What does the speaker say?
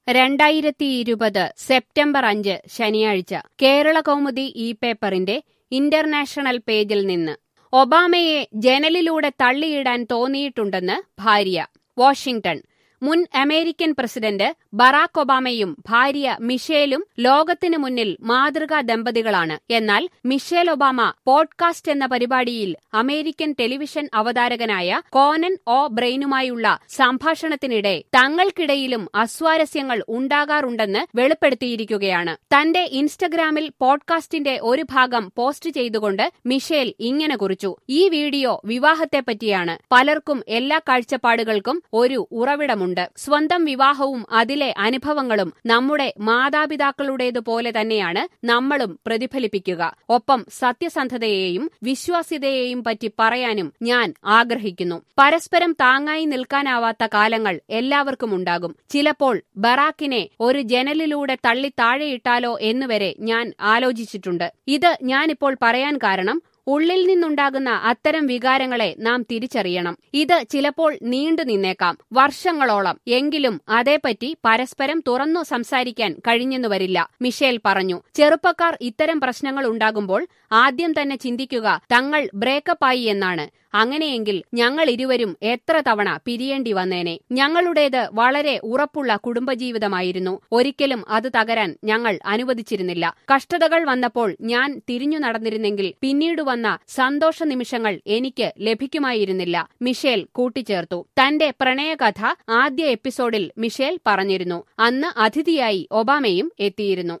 രണ്ടായിരത്തി ഇരുപത് സെപ്റ്റംബർ അഞ്ച് ശനിയാഴ്ച കേരള കൗമുദി ഈ പേപ്പറിന്റെ ഇന്റർനാഷണൽ പേജിൽ നിന്ന് ഒബാമയെ ജനലിലൂടെ തള്ളിയിടാൻ തോന്നിയിട്ടുണ്ടെന്ന് ഭാര്യ വാഷിംഗ്ടൺ മുൻ അമേരിക്കൻ പ്രസിഡന്റ് ബറാക് ഒബാമയും ഭാര്യ മിഷേലും ലോകത്തിനു മുന്നിൽ മാതൃകാ ദമ്പതികളാണ് എന്നാൽ മിഷേൽ ഒബാമ പോഡ്കാസ്റ്റ് എന്ന പരിപാടിയിൽ അമേരിക്കൻ ടെലിവിഷൻ അവതാരകനായ കോനൻ ഒ ബ്രെയിനുമായുള്ള സംഭാഷണത്തിനിടെ തങ്ങൾക്കിടയിലും അസ്വാരസ്യങ്ങൾ ഉണ്ടാകാറുണ്ടെന്ന് വെളിപ്പെടുത്തിയിരിക്കുകയാണ് തന്റെ ഇൻസ്റ്റഗ്രാമിൽ പോഡ്കാസ്റ്റിന്റെ ഒരു ഭാഗം പോസ്റ്റ് ചെയ്തുകൊണ്ട് മിഷേൽ ഇങ്ങനെ കുറിച്ചു ഈ വീഡിയോ വിവാഹത്തെപ്പറ്റിയാണ് പലർക്കും എല്ലാ കാഴ്ചപ്പാടുകൾക്കും ഒരു ഉറവിടമുണ്ട് സ്വന്തം വിവാഹവും അതിലെ അനുഭവങ്ങളും നമ്മുടെ മാതാപിതാക്കളുടേതുപോലെ തന്നെയാണ് നമ്മളും പ്രതിഫലിപ്പിക്കുക ഒപ്പം സത്യസന്ധതയെയും വിശ്വാസ്യതയെയും പറ്റി പറയാനും ഞാൻ ആഗ്രഹിക്കുന്നു പരസ്പരം താങ്ങായി നിൽക്കാനാവാത്ത കാലങ്ങൾ എല്ലാവർക്കും ഉണ്ടാകും ചിലപ്പോൾ ബറാക്കിനെ ഒരു ജനലിലൂടെ തള്ളി താഴെയിട്ടാലോ എന്നുവരെ ഞാൻ ആലോചിച്ചിട്ടുണ്ട് ഇത് ഞാനിപ്പോൾ പറയാൻ കാരണം ഉള്ളിൽ നിന്നുണ്ടാകുന്ന അത്തരം വികാരങ്ങളെ നാം തിരിച്ചറിയണം ഇത് ചിലപ്പോൾ നീണ്ടു നിന്നേക്കാം വർഷങ്ങളോളം എങ്കിലും അതേപ്പറ്റി പരസ്പരം തുറന്നു സംസാരിക്കാൻ കഴിഞ്ഞെന്നു വരില്ല മിഷേൽ പറഞ്ഞു ചെറുപ്പക്കാർ ഇത്തരം പ്രശ്നങ്ങൾ ഉണ്ടാകുമ്പോൾ ആദ്യം തന്നെ ചിന്തിക്കുക തങ്ങൾ ബ്രേക്കപ്പായി എന്നാണ് അങ്ങനെയെങ്കിൽ ഞങ്ങൾ ഇരുവരും എത്ര തവണ പിരിയേണ്ടി വന്നേനെ ഞങ്ങളുടേത് വളരെ ഉറപ്പുള്ള കുടുംബജീവിതമായിരുന്നു ഒരിക്കലും അത് തകരാൻ ഞങ്ങൾ അനുവദിച്ചിരുന്നില്ല കഷ്ടതകൾ വന്നപ്പോൾ ഞാൻ തിരിഞ്ഞു നടന്നിരുന്നെങ്കിൽ പിന്നീട് വന്ന സന്തോഷ നിമിഷങ്ങൾ എനിക്ക് ലഭിക്കുമായിരുന്നില്ല മിഷേൽ കൂട്ടിച്ചേർത്തു തന്റെ പ്രണയകഥ ആദ്യ എപ്പിസോഡിൽ മിഷേൽ പറഞ്ഞിരുന്നു അന്ന് അതിഥിയായി ഒബാമയും എത്തിയിരുന്നു